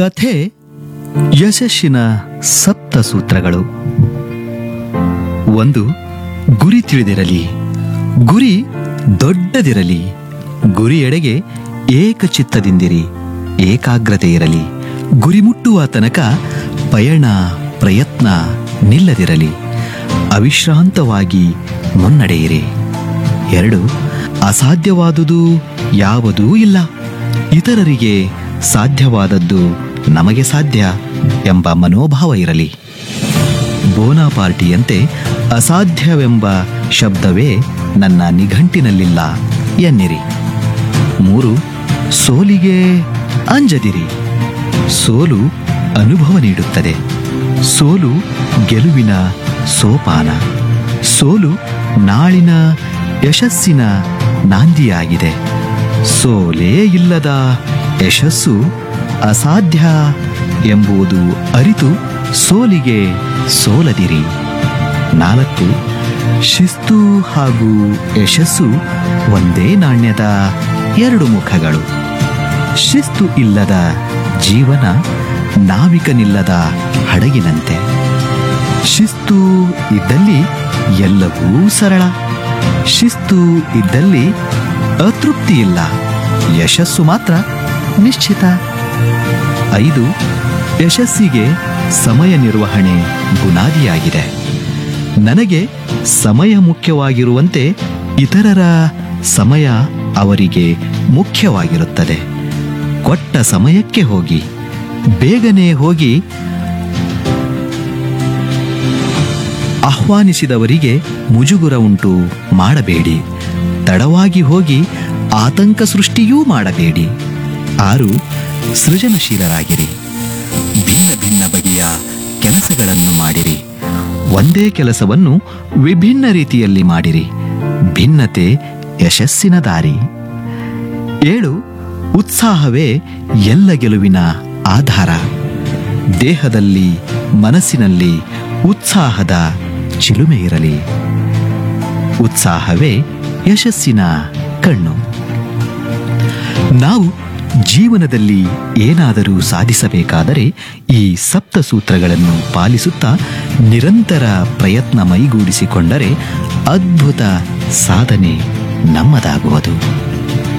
ಕಥೆ ಯಶಸ್ಸಿನ ಸಪ್ತ ಸೂತ್ರಗಳು ಒಂದು ಗುರಿ ತಿಳಿದಿರಲಿ ಗುರಿ ದೊಡ್ಡದಿರಲಿ ಗುರಿಯೆಡೆಗೆ ಏಕಚಿತ್ತದಿಂದಿರಿ ಏಕಾಗ್ರತೆ ಇರಲಿ ಗುರಿ ಮುಟ್ಟುವ ತನಕ ಪಯಣ ಪ್ರಯತ್ನ ನಿಲ್ಲದಿರಲಿ ಅವಿಶ್ರಾಂತವಾಗಿ ಮುನ್ನಡೆಯಿರಿ ಎರಡು ಅಸಾಧ್ಯವಾದುದು ಯಾವುದೂ ಇಲ್ಲ ಇತರರಿಗೆ ಸಾಧ್ಯವಾದದ್ದು ನಮಗೆ ಸಾಧ್ಯ ಎಂಬ ಮನೋಭಾವ ಇರಲಿ ಬೋನಾಪಾರ್ಟಿಯಂತೆ ಅಸಾಧ್ಯವೆಂಬ ಶಬ್ದವೇ ನನ್ನ ನಿಘಂಟಿನಲ್ಲಿಲ್ಲ ಎನ್ನಿರಿ ಮೂರು ಸೋಲಿಗೆ ಅಂಜದಿರಿ ಸೋಲು ಅನುಭವ ನೀಡುತ್ತದೆ ಸೋಲು ಗೆಲುವಿನ ಸೋಪಾನ ಸೋಲು ನಾಳಿನ ಯಶಸ್ಸಿನ ನಾಂದಿಯಾಗಿದೆ ಸೋಲೇ ಇಲ್ಲದ ಯಶಸ್ಸು ಅಸಾಧ್ಯ ಎಂಬುದು ಅರಿತು ಸೋಲಿಗೆ ಸೋಲದಿರಿ ನಾಲ್ಕು ಶಿಸ್ತು ಹಾಗೂ ಯಶಸ್ಸು ಒಂದೇ ನಾಣ್ಯದ ಎರಡು ಮುಖಗಳು ಶಿಸ್ತು ಇಲ್ಲದ ಜೀವನ ನಾವಿಕನಿಲ್ಲದ ಹಡಗಿನಂತೆ ಶಿಸ್ತು ಇದ್ದಲ್ಲಿ ಎಲ್ಲವೂ ಸರಳ ಶಿಸ್ತು ಇದ್ದಲ್ಲಿ ಅತೃಪ್ತಿ ಇಲ್ಲ ಯಶಸ್ಸು ಮಾತ್ರ ನಿಶ್ಚಿತ ಐದು ಯಶಸ್ಸಿಗೆ ಸಮಯ ನಿರ್ವಹಣೆ ಬುನಾದಿಯಾಗಿದೆ ನನಗೆ ಸಮಯ ಮುಖ್ಯವಾಗಿರುವಂತೆ ಇತರರ ಸಮಯ ಅವರಿಗೆ ಮುಖ್ಯವಾಗಿರುತ್ತದೆ ಕೊಟ್ಟ ಸಮಯಕ್ಕೆ ಹೋಗಿ ಬೇಗನೆ ಹೋಗಿ ಆಹ್ವಾನಿಸಿದವರಿಗೆ ಮುಜುಗುರ ಉಂಟು ಮಾಡಬೇಡಿ ತಡವಾಗಿ ಹೋಗಿ ಆತಂಕ ಸೃಷ್ಟಿಯೂ ಮಾಡಬೇಡಿ ಆರು ಸೃಜನಶೀಲರಾಗಿರಿ ಭಿನ್ನ ಭಿನ್ನ ಬಗೆಯ ಕೆಲಸಗಳನ್ನು ಮಾಡಿರಿ ಒಂದೇ ಕೆಲಸವನ್ನು ವಿಭಿನ್ನ ರೀತಿಯಲ್ಲಿ ಮಾಡಿರಿ ಭಿನ್ನತೆ ಯಶಸ್ಸಿನ ದಾರಿ ಏಳು ಉತ್ಸಾಹವೇ ಎಲ್ಲ ಗೆಲುವಿನ ಆಧಾರ ದೇಹದಲ್ಲಿ ಮನಸ್ಸಿನಲ್ಲಿ ಉತ್ಸಾಹದ ಚಿಲುಮೆ ಇರಲಿ ಉತ್ಸಾಹವೇ ಯಶಸ್ಸಿನ ಕಣ್ಣು ನಾವು ಜೀವನದಲ್ಲಿ ಏನಾದರೂ ಸಾಧಿಸಬೇಕಾದರೆ ಈ ಸಪ್ತ ಸೂತ್ರಗಳನ್ನು ಪಾಲಿಸುತ್ತಾ ನಿರಂತರ ಪ್ರಯತ್ನ ಮೈಗೂಡಿಸಿಕೊಂಡರೆ ಅದ್ಭುತ ಸಾಧನೆ ನಮ್ಮದಾಗುವುದು